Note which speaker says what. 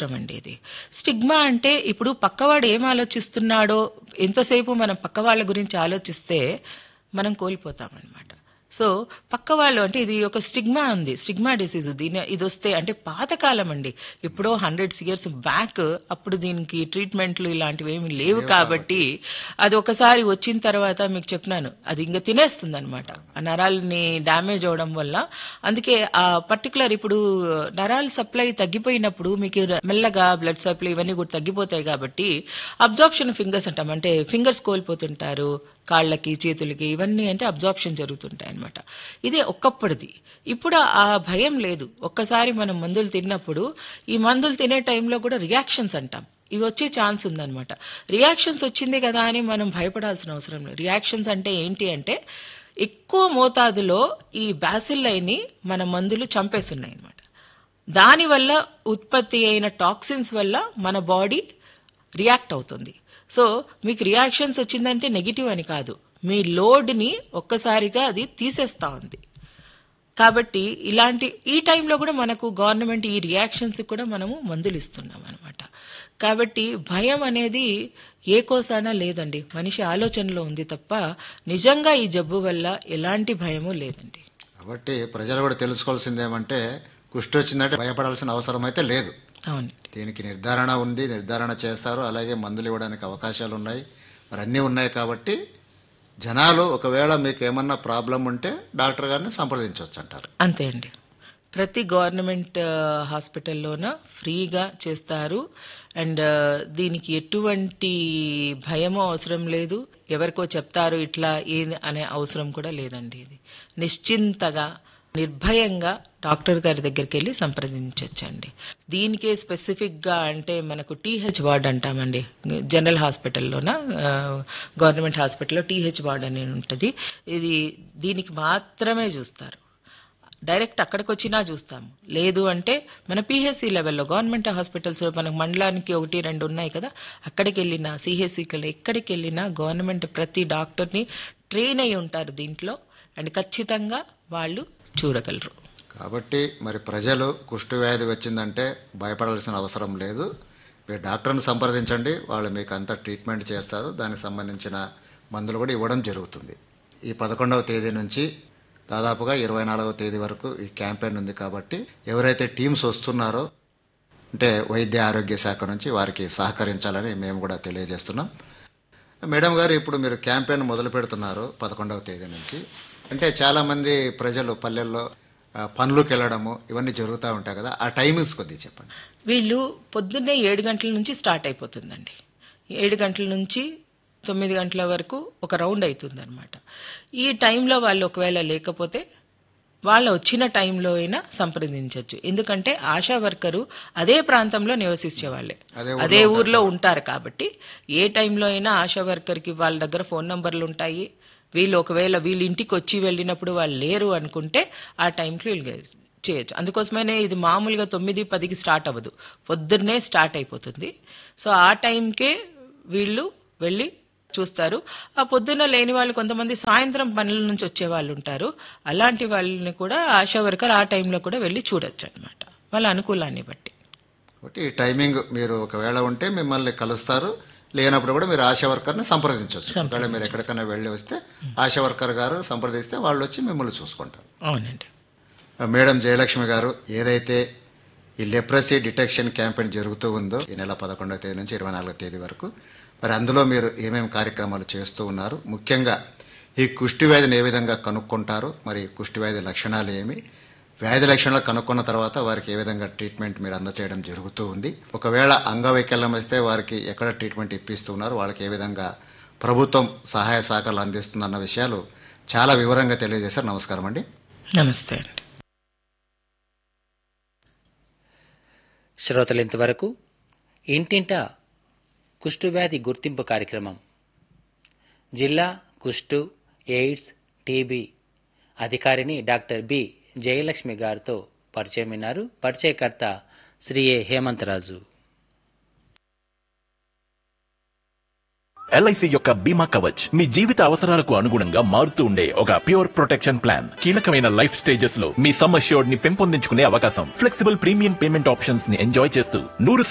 Speaker 1: అవసరం అండి ఇది స్టిగ్మా అంటే ఇప్పుడు పక్కవాడు ఏం ఆలోచిస్తున్నాడో ఎంతసేపు మనం పక్క వాళ్ళ గురించి ఆలోచిస్తే మనం కోల్పోతాం అనమాట సో పక్క వాళ్ళు అంటే ఇది ఒక స్టిగ్మా ఉంది స్టిగ్మా డిసీజ్ దీని ఇది వస్తే అంటే పాతకాలం అండి ఎప్పుడో హండ్రెడ్స్ ఇయర్స్ బ్యాక్ అప్పుడు దీనికి ట్రీట్మెంట్లు ఇలాంటివి ఏమి లేవు కాబట్టి అది ఒకసారి వచ్చిన తర్వాత మీకు చెప్పినాను అది ఇంకా తినేస్తుంది అనమాట ఆ నరాలని డ్యామేజ్ అవడం వల్ల అందుకే ఆ పర్టికులర్ ఇప్పుడు నరాల సప్లై తగ్గిపోయినప్పుడు మీకు మెల్లగా బ్లడ్ సప్లై ఇవన్నీ కూడా తగ్గిపోతాయి కాబట్టి అబ్జార్ప్షన్ ఫింగర్స్ అంటాం అంటే ఫింగర్స్ కోల్పోతుంటారు కాళ్ళకి చేతులకి ఇవన్నీ అంటే అబ్జార్ప్షన్ జరుగుతుంటాయి అనమాట ఇదే ఒక్కప్పటిది ఇప్పుడు ఆ భయం లేదు ఒక్కసారి మనం మందులు తిన్నప్పుడు ఈ మందులు తినే టైంలో కూడా రియాక్షన్స్ అంటాం ఇవి వచ్చే ఛాన్స్ ఉందన్నమాట రియాక్షన్స్ వచ్చింది కదా అని మనం భయపడాల్సిన అవసరం లేదు రియాక్షన్స్ అంటే ఏంటి అంటే ఎక్కువ మోతాదులో ఈ బ్యాసిల్లైని మన మందులు చంపేస్తున్నాయి అనమాట దానివల్ల ఉత్పత్తి అయిన టాక్సిన్స్ వల్ల మన బాడీ రియాక్ట్ అవుతుంది సో మీకు రియాక్షన్స్ వచ్చిందంటే నెగిటివ్ అని కాదు మీ లోడ్ని ఒక్కసారిగా అది తీసేస్తా ఉంది కాబట్టి ఇలాంటి ఈ టైంలో కూడా మనకు గవర్నమెంట్ ఈ రియాక్షన్స్ కూడా మనము మందులు ఇస్తున్నాం అనమాట కాబట్టి భయం అనేది ఏ కోసానా లేదండి మనిషి ఆలోచనలో ఉంది తప్ప నిజంగా ఈ జబ్బు వల్ల ఎలాంటి భయము లేదండి
Speaker 2: కాబట్టి ప్రజలు కూడా తెలుసుకోవాల్సింది ఏమంటే కుష్టి వచ్చిందంటే భయపడాల్సిన అవసరం అయితే లేదు
Speaker 1: అవునండి
Speaker 2: దీనికి నిర్ధారణ ఉంది నిర్ధారణ చేస్తారు అలాగే మందులు ఇవ్వడానికి అవకాశాలు ఉన్నాయి మరి అన్నీ ఉన్నాయి కాబట్టి జనాలు ఒకవేళ మీకు ఏమన్నా ప్రాబ్లం ఉంటే డాక్టర్ గారిని సంప్రదించవచ్చు అంటారు
Speaker 1: అంతే అండి ప్రతి గవర్నమెంట్ ఆ, హాస్పిటల్లోన ఫ్రీగా చేస్తారు అండ్ ఆ, దీనికి ఎటువంటి భయము అవసరం లేదు ఎవరికో చెప్తారు ఇట్లా ఏది అనే అవసరం కూడా లేదండి ఇది నిశ్చింతగా నిర్భయంగా డాక్టర్ గారి దగ్గరికి వెళ్ళి సంప్రదించవచ్చండి దీనికే స్పెసిఫిక్గా అంటే మనకు టీహెచ్ వార్డ్ అంటామండి జనరల్ హాస్పిటల్లోన ఆ, గవర్నమెంట్ హాస్పిటల్లో టీహెచ్ వార్డ్ అని ఉంటుంది ఇది దీనికి మాత్రమే చూస్తారు డైరెక్ట్ అక్కడికి వచ్చినా చూస్తాము లేదు అంటే మన పిహెచ్సి లెవెల్లో గవర్నమెంట్ హాస్పిటల్స్ మనకు మండలానికి ఒకటి రెండు ఉన్నాయి కదా అక్కడికి వెళ్ళినా సిహెచ్సికి ఎక్కడికి వెళ్ళినా గవర్నమెంట్ ప్రతి డాక్టర్ని ట్రైన్ అయి ఉంటారు దీంట్లో అండ్ ఖచ్చితంగా వాళ్ళు చూడగలరు
Speaker 2: కాబట్టి మరి ప్రజలు కుష్టు వ్యాధి వచ్చిందంటే భయపడాల్సిన అవసరం లేదు మీరు డాక్టర్ని సంప్రదించండి వాళ్ళు మీకు అంతా ట్రీట్మెంట్ చేస్తారు దానికి సంబంధించిన మందులు కూడా ఇవ్వడం జరుగుతుంది ఈ పదకొండవ తేదీ నుంచి దాదాపుగా ఇరవై నాలుగవ తేదీ వరకు ఈ క్యాంపెయిన్ ఉంది కాబట్టి ఎవరైతే టీమ్స్ వస్తున్నారో అంటే వైద్య ఆరోగ్య శాఖ నుంచి వారికి సహకరించాలని మేము కూడా తెలియజేస్తున్నాం మేడం గారు ఇప్పుడు మీరు క్యాంపెయిన్ మొదలు పెడుతున్నారు పదకొండవ తేదీ నుంచి అంటే చాలామంది ప్రజలు పల్లెల్లో ఆ, పనులకు వెళ్ళడము ఇవన్నీ జరుగుతూ ఉంటాయి కదా ఆ టైమింగ్స్ కొద్దిగా చెప్పండి
Speaker 1: వీళ్ళు పొద్దున్నే ఏడు గంటల నుంచి స్టార్ట్ అయిపోతుందండి ఏడు గంటల నుంచి తొమ్మిది గంటల వరకు ఒక రౌండ్ అవుతుంది అనమాట ఈ టైంలో వాళ్ళు ఒకవేళ లేకపోతే వాళ్ళు వచ్చిన టైంలో అయినా సంప్రదించవచ్చు ఎందుకంటే ఆశా వర్కరు అదే ప్రాంతంలో నివసించే వాళ్ళే
Speaker 2: అదే
Speaker 1: అదే ఊర్లో ఉంటారు కాబట్టి ఏ టైంలో అయినా ఆశా వర్కర్కి వాళ్ళ దగ్గర ఫోన్ నంబర్లు ఉంటాయి వీళ్ళు ఒకవేళ వీళ్ళు ఇంటికి వచ్చి వెళ్ళినప్పుడు వాళ్ళు లేరు అనుకుంటే ఆ టైంకి వీళ్ళు చేయొచ్చు అందుకోసమనే ఇది మామూలుగా తొమ్మిది పదికి స్టార్ట్ అవ్వదు పొద్దున్నే స్టార్ట్ అయిపోతుంది సో ఆ టైంకే వీళ్ళు వెళ్ళి చూస్తారు ఆ పొద్దున్న లేని వాళ్ళు కొంతమంది సాయంత్రం పనుల నుంచి వచ్చే వాళ్ళు ఉంటారు అలాంటి వాళ్ళని కూడా ఆశా వర్కర్ ఆ టైంలో కూడా వెళ్ళి చూడొచ్చు అనమాట వాళ్ళ అనుకూలాన్ని బట్టి
Speaker 2: కాబట్టి ఈ టైమింగ్ మీరు ఒకవేళ ఉంటే మిమ్మల్ని కలుస్తారు లేనప్పుడు కూడా మీరు ఆశా వర్కర్ని సంప్రదించవచ్చు ఒకవేళ మీరు ఎక్కడికైనా వెళ్ళి వస్తే ఆశా వర్కర్ గారు సంప్రదిస్తే వాళ్ళు వచ్చి మిమ్మల్ని చూసుకుంటారు
Speaker 1: అవునండి
Speaker 2: మేడం జయలక్ష్మి గారు ఏదైతే ఈ లెప్రసీ డిటెక్షన్ క్యాంపెయిన్ జరుగుతూ ఉందో ఈ నెల పదకొండవ తేదీ నుంచి ఇరవై నాలుగో తేదీ వరకు మరి అందులో మీరు ఏమేమి కార్యక్రమాలు చేస్తూ ఉన్నారు ముఖ్యంగా ఈ కుష్టి వ్యాధిని ఏ విధంగా కనుక్కుంటారు మరి కుష్టి వ్యాధి లక్షణాలు ఏమి వ్యాధి లక్షణాలు కనుక్కున్న తర్వాత వారికి ఏ విధంగా ట్రీట్మెంట్ మీరు అందచేయడం జరుగుతూ ఉంది ఒకవేళ అంగవైకల్యం వస్తే వారికి ఎక్కడ ట్రీట్మెంట్ ఇప్పిస్తున్నారు వాళ్ళకి ఏ విధంగా ప్రభుత్వం సహాయ సహకారాలు అందిస్తుందన్న విషయాలు చాలా వివరంగా తెలియజేశారు నమస్కారం అండి
Speaker 1: నమస్తే అండి
Speaker 3: శ్రోతలు ఇంతవరకు ఇంటింటా కుష్ఠువ్యాధి గుర్తింపు కార్యక్రమం జిల్లా కుష్టు ఎయిడ్స్ టీబీ అధికారిని డాక్టర్ బి జయలక్ష్మి గారితో పరిచయం విన్నారు పరిచయకర్త శ్రీ ఏ హేమంతరాజు
Speaker 4: ఎల్ఐసి యొక్క బీమా కవచ్ మీ జీవిత అవసరాలకు అనుగుణంగా మారుతూ ఉండే ఒక ప్యూర్ ప్రొటెక్షన్ ప్లాన్ కీలకమైన లైఫ్ స్టేజెస్ లో మీ సమ్ అష్యూర్డ్ ని పెంపొందించుకునే అవకాశం ఫ్లెక్సిబుల్ ప్రీమియం పేమెంట్ ఆప్షన్స్ ని ఎంజాయ్ చేస్తూ నూరు